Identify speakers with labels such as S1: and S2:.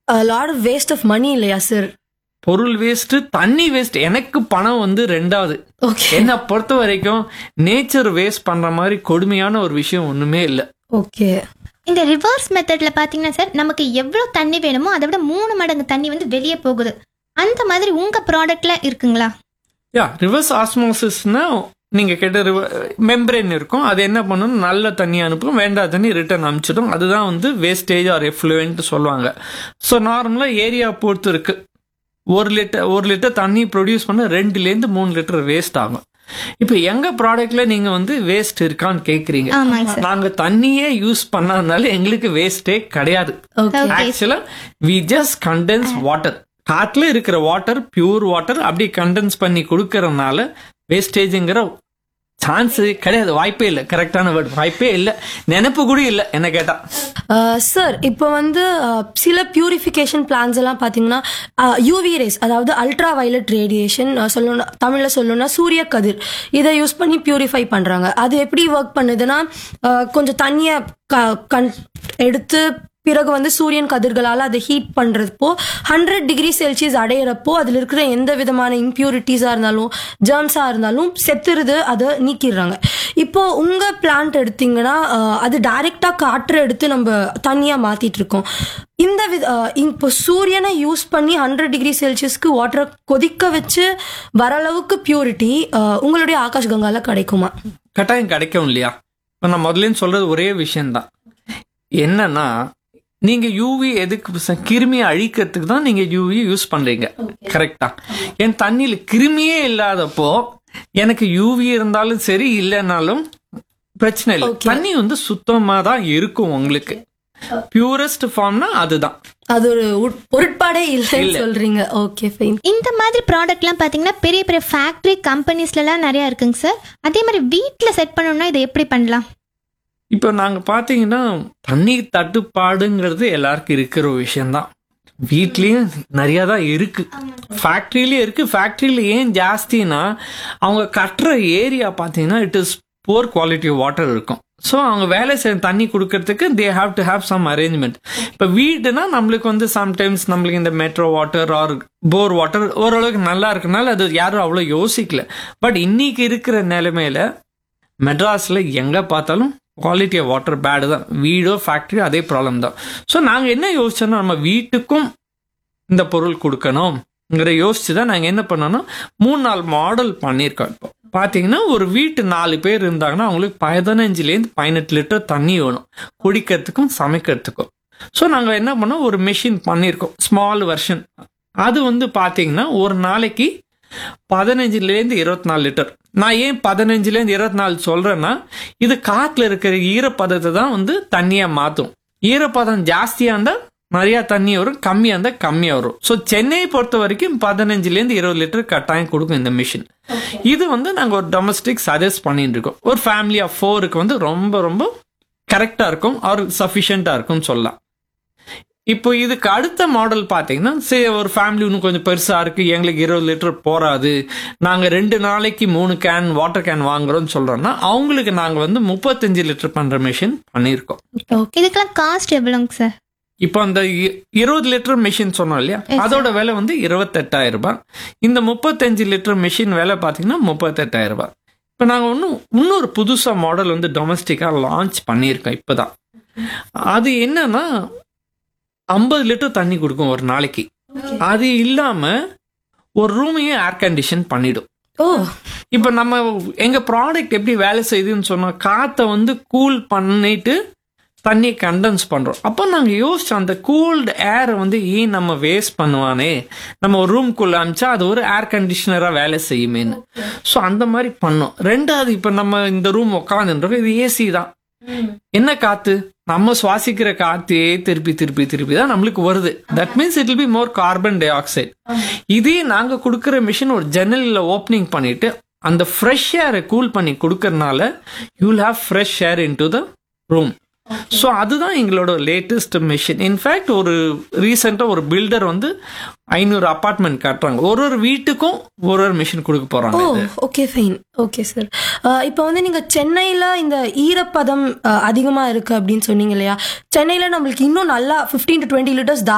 S1: Lot of waste of money இல்லையா sir
S2: பொருள் waste தண்ணி வேஸ்ட் எனக்கு பணம் வந்து ரெண்டாவது
S1: ஓகே
S2: என்னை பொறுத்த வரைக்கும் நேச்சர் வேஸ்ட் பண்ற மாதிரி கொடுமையான ஒரு விஷயம் ஒண்ணுமே இல்லை
S1: ஓகே
S3: இந்த ரிவர்ஸ் மெத்தட்ல பாத்தீங்கன்னா சார் நமக்கு எவ்வளவு தண்ணி வேணுமோ அதை விட மூணு மடங்கு தண்ணி வந்து வெளியே போகுது அந்த மாதிரி உங்க ப்ராடக்ட்ல இருக்குங்களா
S2: யா ரிவர்ஸ் ஆஸ்மோசிஸ்னா நீங்க கேட்ட மெம்பரேன் இருக்கும் அது என்ன பண்ணும் நல்ல தண்ணி அனுப்பும் வேண்டாத தண்ணி ரிட்டர்ன் அனுப்பிச்சிடும் அதுதான் வந்து வேஸ்டேஜ் ஆர் எஃப்ளூயன்ட் சொல்லுவாங்க ஸோ நார்மலாக ஏரியா பொறுத்து இருக்கு ஒரு லிட்டர் ஒரு லிட்டர் தண்ணி ப்ரொடியூஸ் பண்ண ரெண்டுலேருந்து மூணு லிட்டர் வேஸ்ட் ஆகும் இப்போ எங்க ப்ராடக்ட்ல நீங்க வந்து வேஸ்ட் இருக்கான்னு கேக்குறீங்க
S3: ஆமாங்க சார்
S2: நாங்க தண்ணியே யூஸ் பண்ணாதனால எங்களுக்கு வேஸ்டே கிடையாது
S1: ஓகே
S3: Okay.
S2: ஆக்சுவலா வி ஜஸ்ட் கண்டென்ஸ் வாட்டர் காட்டுல இருக்கிற வாட்டர் பியூர் வாட்டர் அப்படி கண்டென்ஸ் பண்ணி கொடுக்கறதுனால வேஸ்டேஜ்ங்கிற சான்ஸ் கிடையாது வாய்ப்பே இல்லை கரெக்டான வேர்டு வாய்ப்பே இல்லை நினைப்பு கூட இல்லை என்ன கேட்டா
S1: சார் இப்போ வந்து uh, சில பியூரிஃபிகேஷன் பிளான்ஸ் எல்லாம் பார்த்தீங்கன்னா யூவி ரேஸ் அதாவது அல்ட்ரா வயலட் ரேடியேஷன் சொல்லணும் தமிழில் சொல்லணும்னா சூரிய கதிர் இதை யூஸ் பண்ணி பியூரிஃபை பண்ணுறாங்க அது எப்படி ஒர்க் பண்ணுதுன்னா uh, கொஞ்சம் தண்ணியை கண் எடுத்து பிறகு வந்து சூரியன் கதிர்களால் அதை ஹீட் பண்ணுறப்போ ஹண்ட்ரட் டிகிரி செல்சியஸ் அடையிறப்போ அதில் இருக்கிற எந்த விதமான இம்ப்யூரிட்டிஸாக இருந்தாலும் ஜேர்ம்ஸாக இருந்தாலும் செத்துருது அதை நீக்கிடுறாங்க இப்போ உங்கள் பிளான்ட் எடுத்தீங்கன்னா அஹ், அது டைரெக்டாக காற்று எடுத்து நம்ம தண்ணியாக மாற்றிட்டு இருக்கோம் இந்த வித அஹ், இப்போ சூரியனை யூஸ் பண்ணி ஹண்ட்ரட் டிகிரி செல்சியஸ்க்கு வாட்டரை கொதிக்க வச்சு வர அளவுக்கு பியூரிட்டி உங்களுடைய ஆகாஷ் கங்கால கிடைக்குமா
S2: கட்டாயம் கிடைக்கும் இல்லையா இப்போ நான் முதல்ல சொல்றது ஒரே விஷயம்தான் என்னன்னா நீங்க யூவி எதுக்கு ச- கிருமியை அழிக்கிறதுக்கு தான் நீங்க யூவி யூஸ் பண்றீங்க கரெக்டா என் தண்ணியில கிருமியே இல்லாதப்போ எனக்கு யூவி இருந்தாலும் சரி இல்லைனாலும் பிரச்சனை இல்லை
S1: Okay.
S2: தண்ணி வந்து சுத்தமா தான் இருக்கும் உங்களுக்கு பியூரஸ்ட் ஃபார்ம்னா அதுதான்
S1: அது ஒரு உட்- பொருட்பாடே இல்லைன்னு
S2: இல்ல.
S1: சொல்றீங்க ஓகே ஃபைன்
S3: இந்த மாதிரி ப்ராடக்ட்லாம் பார்த்தீங்கன்னா பெரிய பெரிய ஃபேக்ட்ரி கம்பெனிஸ்லலாம் நிறையா இருக்குங்க சார் அதே மாதிரி வீட்டில் செட் பண்ணணும்னா இதை எப்படி பண்ணலாம்
S2: இப்போ நாங்க பாத்தீங்கன்னா தண்ணி தட்டுப்பாடுங்கிறது எல்லாருக்கும் இருக்கிற ஒரு விஷயம்தான் வீட்லயும் நிறைய தான் இருக்கு ஃபேக்ட்ரிலயும் இருக்கு ஃபேக்ட்ரியில ஏன் ஜாஸ்தினா அவங்க கட்டுற ஏரியா பாத்தீங்கன்னா it is bore quality water இருக்கும் ஸோ அவங்க வேலை செய்ய தண்ணி கொடுக்கறதுக்கு they have to have some arrangement இப்போ வீடுனா நம்மளுக்கு வந்து சம்டைம்ஸ் நம்மளுக்கு இந்த metro water or bore water ஓரளவுக்கு நல்லா இருக்கனால அது யாரும் அவ்வளோ யோசிக்கல பட் இன்னைக்கு இருக்கிற நிலைமையில மெட்ராஸில் எங்கே பார்த்தாலும் குவாலிட்டி ஆஃப் வாட்டர் பேடு தான் வீடோ ஃபேக்ட்ரியோ அதே ப்ராப்ளம் தான் ஸோ நாங்கள் என்ன யோசிச்சோன்னா நம்ம வீட்டுக்கும் இந்த பொருள் கொடுக்கணும்ங்கிற யோசிச்சு தான் நாங்கள் என்ன பண்ணோம்னா மூணு நாலு மாடல் பண்ணியிருக்கோம் இப்போ பார்த்தீங்கன்னா ஒரு வீட்டு நாலு பேர் இருந்தாங்கன்னா அவங்களுக்கு பதினஞ்சுலேருந்து பதினெட்டு லிட்டர் தண்ணி வேணும் குடிக்கிறதுக்கும் சமைக்கிறதுக்கும் ஸோ நாங்கள் என்ன பண்ணோம் ஒரு மிஷின் பண்ணியிருக்கோம் ஸ்மால் வெர்ஷன் அது வந்து பார்த்தீங்கன்னா ஒரு நாளைக்கு பதினஞ்சுலேருந்து இருபத்தி நாலு லிட்டர் நான் ஏன் பதினஞ்சுலேருந்து இருபத்தி நாலு சொல்றேன்னா இது காற்றுல இருக்கிற ஈரப்பதத்தை தான் வந்து தண்ணியாக மாற்றும் ஈரப்பதம் ஜாஸ்தியாக இருந்தால் நிறைய தண்ணி வரும் கம்மியாக இருந்தால் கம்மியாக வரும் ஸோ சென்னையை பொறுத்த வரைக்கும் பதினஞ்சுலேருந்து இருபது லிட்டர் கட்டாயம் கொடுக்கும் இந்த மிஷின் இது வந்து நாங்கள் ஒரு டொமஸ்டிக் சஜஸ்ட் பண்ணிட்டு இருக்கோம் ஒரு ஃபேமிலி ஆஃப் ஃபோருக்கு வந்து ரொம்ப ரொம்ப கரெக்டாக இருக்கும் ஆர் சஃபிஷியண்ட்டாக இருக்கும்னு சொல்லலாம் இப்போ இதுக்கு அடுத்த மாடல் பார்த்தீங்கன்னா சரி ஒரு ஃபேமிலி இன்னும் கொஞ்சம் பெருசாக இருக்கு எங்களுக்கு இருபது லிட்டர் போராது நாங்கள் ரெண்டு நாளைக்கு மூணு கேன் வாட்டர் கேன் வாங்குறோம்னு சொல்றோம்னா அவங்களுக்கு நாங்கள் வந்து முப்பத்தஞ்சு லிட்டர் பண்ணுற மிஷின் பண்ணியிருக்கோம்
S3: இதுக்கெல்லாம் காஸ்ட் எவ்வளோங்க சார்
S2: இப்போ அந்த இ- இருபது லிட்டர் மிஷின் சொன்னோம் இல்லையா அதோட விலை வந்து இருபத்தெட்டாயிரம் ரூபாய் இந்த முப்பத்தஞ்சு லிட்டர் மிஷின் விலை பார்த்தீங்கன்னா முப்பத்தெட்டாயிரம் ரூபாய் இப்போ நாங்கள் இன்னும் இன்னொரு புதுசாக மாடல் வந்து டொமஸ்டிக்காக லான்ச் பண்ணியிருக்கோம் இப்போதான் அது என்னன்னா ஐம்பது லிட்டர் தண்ணி கொடுக்கும் ஒரு நாளைக்கு அது இல்லாம ஒரு ரூமையும் ஏர் கண்டிஷன் பண்ணிடும்
S1: ஓ
S2: இப்போ நம்ம எங்க ப்ராடக்ட் எப்படி வேலை செய்யுதுன்னு சொன்னா காத்தை வந்து கூல் பண்ணிட்டு தண்ணியை கண்டென்ஸ் பண்றோம் அப்போ நாங்க யோசிச்சோம் அந்த கூல்டு ஏரை வந்து ஏன் நம்ம வேஸ்ட் பண்ணுவானே நம்ம ஒரு ரூம்குள்ள அமிச்சா அது ஒரு ஏர் கண்டிஷனரா வேலை செய்யுமேன்னு ஸோ அந்த மாதிரி பண்ணோம் ரெண்டாவது இப்போ நம்ம இந்த ரூம் உட்காந்துன்றோம் இது ஏசி தான் என்ன காத்து நம்ம சுவாசிக்கிற காத்தே திருப்பி திருப்பி திருப்பி தான் நம்மளுக்கு வருது that means it will be more carbon dioxide இதே நாங்க கொடுக்குற மிஷின் ஒரு ஜன்னலில் ஓப்பனிங் பண்ணிட்டு அந்த ஃப்ரெஷ் ஏரை கூல் பண்ணி கொடுக்கறனால you will have fresh air into the room so அதுதான் எங்களோட லேட்டஸ்ட் மிஷின் இன்ஃபேக்ட் ஒரு ரீசெண்டாக ஒரு பில்டர் வந்து ஐநூறு அப்பார்ட்மெண்ட் கட்டுறாங்க ஒரு ஒரு வீட்டுக்கும் ஒரு ஒரு மிஷின் கொடுக்க
S1: ஓ
S2: போறாங்க இது.
S1: ஓகே ஃபைன் ஓகே சார் இப்போ வந்து நீங்க சென்னையில இந்த ஈரப்பதம் அஹ், அதிகமா இருக்கு அப்படின்னு சொன்னீங்க இல்லையா சென்னையில நம்மளுக்கு இன்னும் நல்லா 15 டு டுவெண்ட்டி லிட்டர்ஸ்